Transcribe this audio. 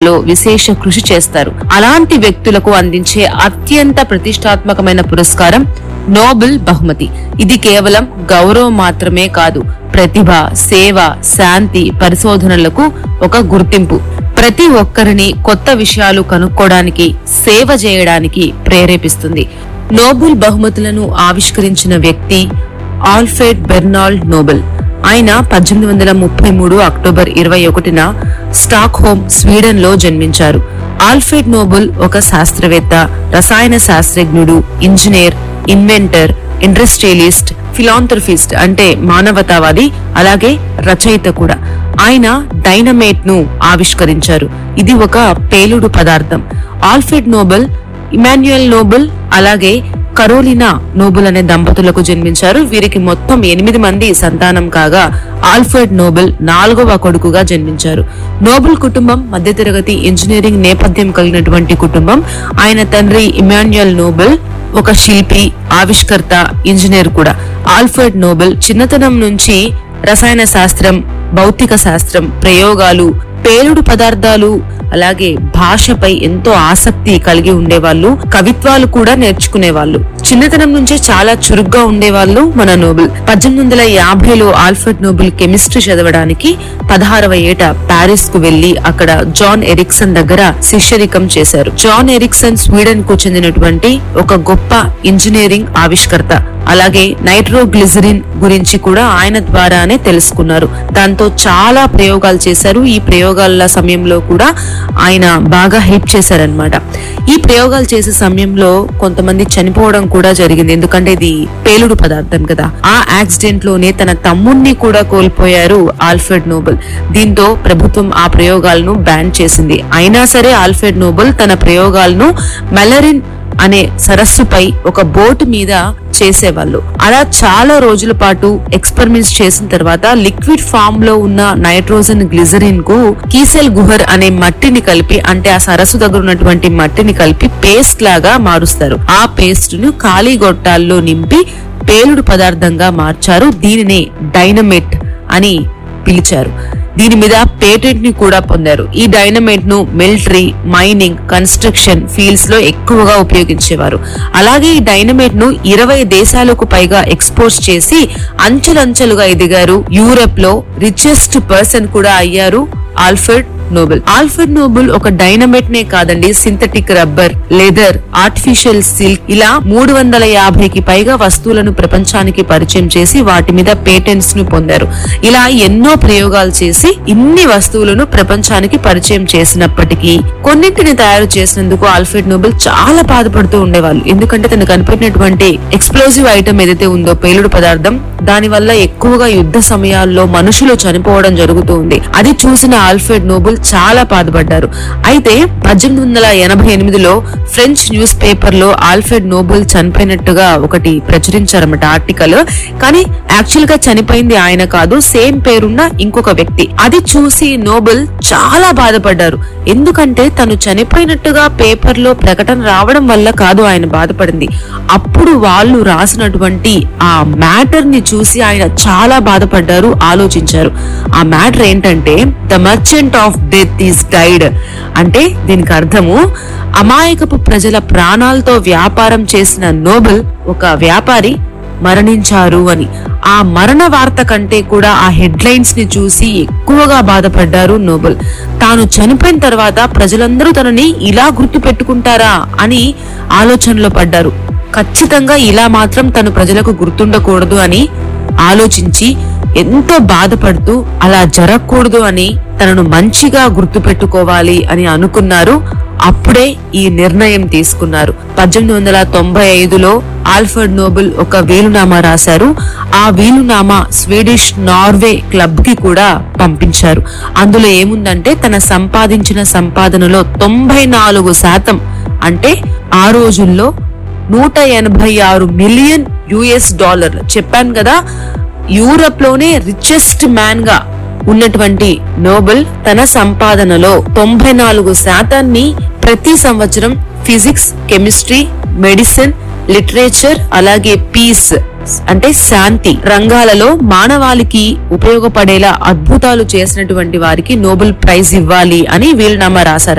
లో విశేష కృషి చేస్తారు అలాంటి వ్యక్తులకు అందించే అత్యంత ప్రతిష్టాత్మకమైన పురస్కారం నోబెల్ బహుమతి ఇది కేవలం గౌరవం మాత్రమే కాదు ప్రతిభ సేవ శాంతి పరిశోధనలకు ఒక గుర్తింపు ప్రతి ఒక్కరిని కొత్త విషయాలు కనుక్కోవడానికి సేవ చేయడానికి ప్రేరేపిస్తుంది నోబెల్ బహుమతులను ఆవిష్కరించిన వ్యక్తి ఆల్ఫ్రెడ్ బెర్నాల్డ్ నోబెల్ ఆయన పద్దెనిమిది వందల ముప్పై మూడు అక్టోబర్ ఇరవై ఒకటిన స్టాక్ హోమ్ స్వీడన్ లో జన్మించారు ఆల్ఫ్రెడ్ నోబెల్ ఒక శాస్త్రవేత్త రసాయన శాస్త్రజ్ఞుడు ఇంజనీర్ ఇన్వెంటర్ ఇండస్ట్రియలిస్ట్ ఫిలాంథ్రఫిస్ట్ అంటే మానవతావాది అలాగే రచయిత కూడా ఆయన డైనమేట్ ను ఆవిష్కరించారు ఇది ఒక పేలుడు పదార్థం ఆల్ఫ్రెడ్ నోబెల్ ఇమాన్యుయల్ నోబెల్ అలాగే కరోలినా నోబెల్ అనే దంపతులకు జన్మించారు వీరికి మొత్తం ఎనిమిది మంది సంతానం కాగా ఆల్ఫ్రెడ్ నోబెల్ నాలుగవ కొడుకుగా జన్మించారు నోబెల్ కుటుంబం మధ్యతరగతి ఇంజనీరింగ్ నేపథ్యం కలిగినటువంటి కుటుంబం ఆయన తండ్రి ఇమాన్యుయల్ నోబెల్ ఒక శిల్పి ఆవిష్కర్త ఇంజనీర్ కూడా ఆల్ఫ్రెడ్ నోబెల్ చిన్నతనం నుంచి రసాయన శాస్త్రం భౌతిక శాస్త్రం ప్రయోగాలు పేలుడు పదార్థాలు అలాగే భాషపై ఎంతో ఆసక్తి కలిగి ఉండేవాళ్ళు కవిత్వాలు కూడా నేర్చుకునేవాళ్ళు చిన్నతనం నుంచే చాలా చురుగ్గా ఉండేవాళ్ళు మన నోబెల్ పద్దెనిమిది వందల యాభైలో ఆల్ఫ్రెడ్ నోబెల్ కెమిస్ట్రీ చదవడానికి పదహారవ ఏట ప్యారిస్ కు వెళ్లి అక్కడ జాన్ ఎరిక్సన్ దగ్గర శిష్యరికం చేశారు జాన్ ఎరిక్సన్ స్వీడన్ కు చెందినటువంటి ఒక గొప్ప ఇంజనీరింగ్ ఆవిష్కర్త అలాగే నైట్రోగ్లిజరిన్ గురించి కూడా ఆయన ద్వారానే తెలుసుకున్నారు దాంతో చాలా ప్రయోగాలు చేశారు ఈ ప్రయోగాల సమయంలో కూడా ఆయన బాగా హెల్ప్ చేశారనమాట ఈ ప్రయోగాలు చేసే సమయంలో కొంతమంది చనిపోవడం కూడా జరిగింది ఎందుకంటే ఇది పేలుడు పదార్థం కదా ఆ యాక్సిడెంట్ లోనే తన తమ్ముణ్ణి కూడా కోల్పోయారు ఆల్ఫ్రెడ్ నోబెల్ దీంతో ప్రభుత్వం ఆ ప్రయోగాలను బ్యాన్ చేసింది అయినా సరే ఆల్ఫ్రెడ్ నోబెల్ తన ప్రయోగాలను మెలరిన్ అనే సరస్సుపై ఒక బోటు మీద చేసేవాళ్ళు అలా చాలా రోజుల పాటు ఎక్స్పెరిమెంట్స్ చేసిన తర్వాత లిక్విడ్ ఫామ్ లో ఉన్న నైట్రోజన్ గ్లిజరిన్ కు కీసెల్ గుహర్ అనే మట్టిని కలిపి అంటే ఆ సరస్సు దగ్గర ఉన్నటువంటి మట్టిని కలిపి పేస్ట్ లాగా మారుస్తారు ఆ పేస్ట్ ను ఖాళీ గొట్టాల్లో నింపి పేలుడు పదార్థంగా మార్చారు దీనిని డైనమిట్ అని పిలిచారు దీని మీద పేటెంట్ ని కూడా పొందారు ఈ డైనమైట్ ను మిలిటరీ మైనింగ్ కన్స్ట్రక్షన్ ఫీల్డ్స్ లో ఎక్కువగా ఉపయోగించేవారు అలాగే ఈ డైనమైట్ ను ఇరవై దేశాలకు పైగా ఎక్స్పోర్ట్ చేసి అంచెలంచెలుగా ఎదిగారు యూరప్ లో రిచెస్ట్ పర్సన్ కూడా అయ్యారు ఆల్ఫ్రెడ్ నోబెల్ ఆల్ఫ్రెడ్ నోబెల్ ఒక డైనమైట్ నే కాదండి synthetic rubber leather artificial silk ఇలా మూడు వందల యాభైకి పైగా వస్తువులను ప్రపంచానికి పరిచయం చేసి వాటి మీద పేటెంట్స్ ను పొందారు ఇలా ఎన్నో ప్రయోగాలు చేసి ఇన్ని వస్తువులను ప్రపంచానికి పరిచయం చేసినప్పటికీ కొన్నింటిని తయారు చేసినందుకు ఆల్ఫ్రెడ్ నోబెల్ చాలా బాధపడుతూ ఉండేవాళ్ళు ఎందుకంటే తను కనిపెట్టినటువంటి ఎక్స్ప్లోజివ్ ఐటమ్ ఏదైతే ఉందో పేలుడు పదార్థం దాని వల్ల ఎక్కువగా యుద్ధ సమయాల్లో మనుషులు చనిపోవడం జరుగుతూ ఉంది అది చూసిన ఆల్ఫ్రెడ్ నోబెల్ చాలా బాధపడ్డారు అయితే పద్దెనిమిది వందల ఎనభై ఎనిమిదిలో ఫ్రెంచ్ న్యూస్ పేపర్ లో ఆల్ఫ్రెడ్ నోబెల్ చనిపోయినట్టుగా ఒకటి ప్రచురించారన్నమాట ఆర్టికల్ కానీ యాక్చువల్ గా చనిపోయింది ఆయన కాదు సేమ్ పేరున్న ఇంకొక వ్యక్తి అది చూసి నోబెల్ చాలా బాధపడ్డారు ఎందుకంటే తను చనిపోయినట్టుగా పేపర్ లో ప్రకటన రావడం వల్ల కాదు ఆయన బాధపడింది అప్పుడు వాళ్ళు రాసినటువంటి ఆ మ్యాటర్ ని చూసి ఆయన చాలా బాధపడ్డారు ఆలోచించారు ఆ మ్యాటర్ ఏంటంటే the merchant of death is died అంటే దీనికి అర్థము అమాయకపు ప్రజల ప్రాణాలతో వ్యాపారం చేసిన నోబెల్ ఒక వ్యాపారి మరణించారు అని ఆ మరణ వార్త కంటే కూడా ఆ హెడ్లైన్స్ ని చూసి ఎక్కువగా బాధపడ్డారు నోబెల్ తాను చనిపోయిన తర్వాత ప్రజలందరూ తనని ఇలా గుర్తు పెట్టుకుంటారా అని ఆలోచనలో పడ్డారు ఖచ్చితంగా ఇలా మాత్రం తను ప్రజలకు గుర్తుండకూడదు అని ఆలోచించి ఎంతో బాధపడుతూ అలా జరగకూడదు అని తనను మంచిగా గుర్తు పెట్టుకోవాలి అని అనుకున్నారు అప్పుడే ఈ నిర్ణయం తీసుకున్నారు పద్దెనిమిది వందల తొంభై ఐదులో ఆల్ఫర్డ్ నోబెల్ ఒక వీలునామా రాశారు ఆ వీలునామా స్వీడిష్ నార్వే క్లబ్ కి కూడా పంపించారు అందులో ఏముందంటే తన సంపాదించిన సంపాదనలో తొంభై నాలుగు శాతం అంటే ఆ రోజుల్లో నూట ఎనభై ఆరు మిలియన్ యుఎస్ డాలర్లు చెప్పాను కదా యూరప్ లోనే రిచెస్ట్ మ్యాన్ గా ఉన్నటువంటి నోబెల్ తన సంపాదనలో తొంభై నాలుగు శాతాన్ని ప్రతి సంవత్సరం ఫిజిక్స్ కెమిస్ట్రీ మెడిసిన్ లిటరేచర్ అలాగే పీస్ అంటే శాంతి రంగాలలో మానవాళికి ఉపయోగపడేలా అద్భుతాలు చేసినటువంటి వారికి నోబెల్ ప్రైజ్ ఇవ్వాలి అని వీలునామా రాశారు